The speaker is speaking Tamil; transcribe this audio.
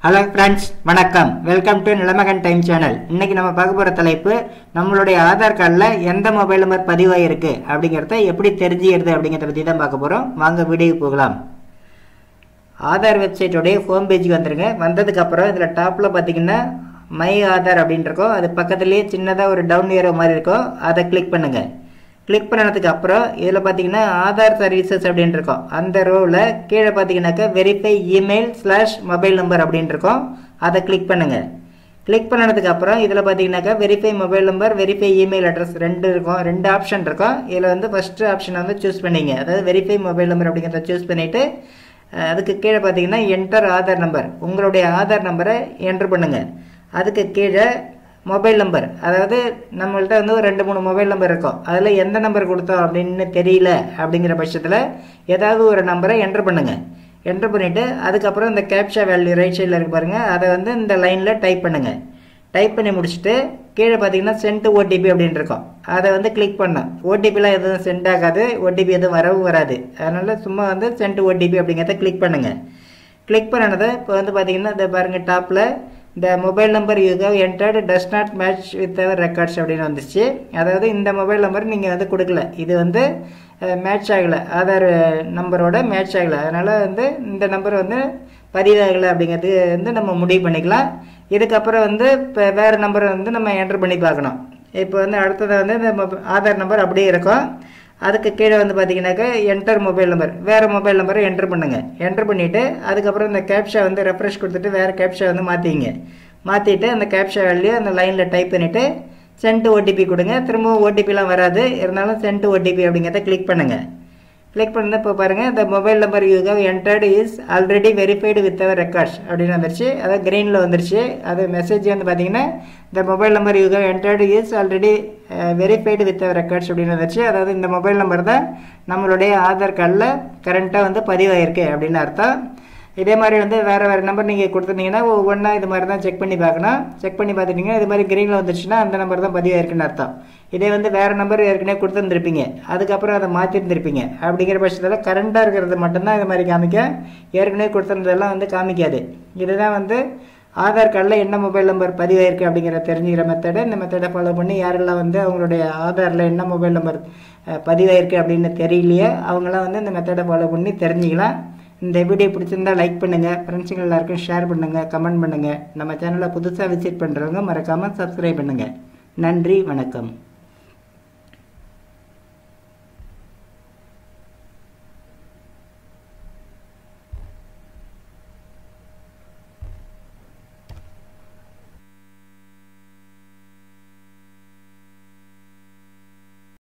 ஹலோ ஃப்ரெண்ட்ஸ் வணக்கம் welcome to Nilamagan time channel இன்னைக்கு நம்ம பார்க்க போகிற தலைப்பு நம்மளுடைய ஆதார் கார்டில் எந்த மொபைல் நம்பர் பதிவாயிருக்கு அப்படிங்கிறத எப்படி தெரிஞ்சுக்கிறது அப்படிங்கிறத பற்றி தான் பார்க்க போகிறோம் வாங்க வீடியோக்கு போகலாம் ஆதார் வெப்சைட்டோடைய ஹோம் பேஜுக்கு வந்துருங்க வந்ததுக்கப்புறம் இதில் டாப்பில் பார்த்தீங்கன்னா மை ஆதார் அப்படின்னு இருக்கும் அது பக்கத்துலேயே சின்னதாக ஒரு டவுன் ஏரோ மாதிரி இருக்கும் அதை கிளிக் பண்ணுங்கள் கிளிக் பண்ணதுக்கு அப்புறம் இதில் பார்த்தீங்கன்னா ஆதார் சர்வீசஸ் அப்படின்னு இருக்கும் அந்த ரோவில் கீழே பார்த்தீங்கன்னாக்கா verify email slash mobile number அப்படின்னு இருக்கும் அதை கிளிக் பண்ணுங்கள் கிளிக் பண்ணதுக்கு அப்புறம் இதில் பார்த்தீங்கன்னாக்கா verify mobile number verify email address ரெண்டு இருக்கும் ரெண்டு ஆப்ஷன் இருக்கும் இதில் வந்து ஃபஸ்ட்டு ஆப்ஷன் வந்து சூஸ் பண்ணிங்க அதாவது வெரிஃபை மொபைல் நம்பர் அப்படிங்கிறத சூஸ் பண்ணிவிட்டு அதுக்கு கீழே பார்த்தீங்கன்னா என்டர் ஆதார் நம்பர் உங்களுடைய ஆதார் நம்பரை என்ட்ரு பண்ணுங்கள் அதுக்கு கீழே மொபைல் நம்பர் அதாவது நம்மள்ட்ட வந்து ஒரு ரெண்டு மூணு மொபைல் நம்பர் இருக்கும் அதில் எந்த நம்பர் கொடுத்தோம் அப்படின்னு தெரியல அப்படிங்கிற பட்சத்தில் ஏதாவது ஒரு நம்பரை என்ட்ரு பண்ணுங்கள் என்ட்ரு பண்ணிவிட்டு அதுக்கப்புறம் இந்த கேப்ஷா வேல்யூ ரைட் சைடில் இருக்கு பாருங்கள் அதை வந்து இந்த லைனில் டைப் பண்ணுங்கள் டைப் பண்ணி முடிச்சுட்டு கீழே பார்த்தீங்கன்னா சென்ட் ஓடிபி அப்படின்னு இருக்கும் அதை வந்து கிளிக் பண்ணோம் ஓடிபிலாம் எதுவும் சென்ட் ஆகாது ஓடிபி எதுவும் வரவும் வராது அதனால் சும்மா வந்து சென்ட் ஓடிபி அப்படிங்கிறத கிளிக் பண்ணுங்கள் கிளிக் பண்ணனதை இப்போ வந்து பார்த்தீங்கன்னா இந்த பாருங்கள் டாப்பில் இந்த mobile number you have entered does not match with our records அப்படின்னு வந்துச்சு அதாவது இந்த மொபைல் நம்பர் நீங்கள் வந்து கொடுக்கல இது வந்து மேட்ச் ஆகலை ஆதார் நம்பரோட மேட்ச் ஆகலை அதனால் வந்து இந்த நம்பர் வந்து பதிவாகலை அப்படிங்கிறது வந்து நம்ம முடிவு பண்ணிக்கலாம் இதுக்கப்புறம் வந்து இப்போ வேறு நம்பரை வந்து நம்ம என்ட்ரு பண்ணி பார்க்கணும் இப்போ வந்து அடுத்தது வந்து இந்த ஆதார் நம்பர் அப்படியே இருக்கும் அதுக்கு கீழே வந்து பார்த்தீங்கன்னாக்கா என்டர் மொபைல் நம்பர் வேறு மொபைல் நம்பரை என்ட்ரு பண்ணுங்கள் என்ட்ரு பண்ணிவிட்டு அதுக்கப்புறம் இந்த கேப்ஷா வந்து ரெஃப்ரெஷ் கொடுத்துட்டு வேறு கேப்ஷா வந்து மாற்றிங்க மாற்றிட்டு அந்த கேப்ஷா வேல்யூ அந்த லைனில் டைப் பண்ணிவிட்டு சென்ட் ஓடிபி கொடுங்க திரும்பவும் ஓடிபிலாம் வராது இருந்தாலும் சென்ட் ஓடிபி அப்படிங்கிறத கிளிக் பண்ணுங்கள் கிளிக் பண்ணது இப்போ பாருங்கள் இந்த mobile number you have entered is already verified with our records அப்படின்னு வந்துருச்சு அதாவது க்ரீனில் வந்துருச்சு அது மெசேஜ் வந்து பார்த்தீங்கன்னா இந்த mobile number you have entered is already verified with our records அப்படின்னு வந்துருச்சு அதாவது இந்த மொபைல் நம்பர் தான் நம்மளுடைய ஆதார் கார்டில் கரண்ட்டாக வந்து பதிவாயிருக்கு அப்படின்னு அர்த்தம் இதே மாதிரி வந்து வேறு வேறு நம்பர் நீங்கள் கொடுத்துருந்தீங்கன்னா ஒவ்வொன்றா இது மாதிரி தான் செக் பண்ணி பார்க்கணும் செக் பண்ணி பார்த்துட்டிங்கன்னா இது மாதிரி க்ரீனில் வந்துருச்சுன்னா அந்த நம்பர் தான் பதிவாயிருக்குன்னு அர்த்தம் இதே வந்து வேறு நம்பர் ஏற்கனவே கொடுத்துருந்துருப்பீங்க அதுக்கப்புறம் அதை மாற்றிருந்துருப்பீங்க அப்படிங்கிற பட்சத்தில் கரண்ட்டாக இருக்கிறது மட்டும்தான் இது மாதிரி காமிக்க ஏற்கனவே கொடுத்துருந்ததெல்லாம் வந்து காமிக்காது இதுதான் வந்து ஆதார் கார்டில் என்ன மொபைல் நம்பர் பதிவாயிருக்கு அப்படிங்கிற தெரிஞ்சுக்கிற மெத்தடு இந்த மெத்தடை ஃபாலோ பண்ணி யாரெல்லாம் வந்து அவங்களுடைய ஆதாரில் என்ன மொபைல் நம்பர் பதிவாயிருக்கு அப்படின்னு தெரியலையே அவங்களாம் வந்து இந்த மெத்தடை ஃபாலோ பண்ணி தெரிஞ்சுக்கலாம் இந்த வீடியோ பிடிச்சிருந்தா லைக் பண்ணுங்கள் ஃப்ரெண்ட்ஸுங்க எல்லாருக்கும் ஷேர் பண்ணுங்கள் கமெண்ட் பண்ணுங்கள் நம்ம சேனலை புதுசாக விசிட் பண்ணுறவங்க மறக்காமல் சப்ஸ்கிரைப் பண்ணுங்கள் நன்றி வணக்கம்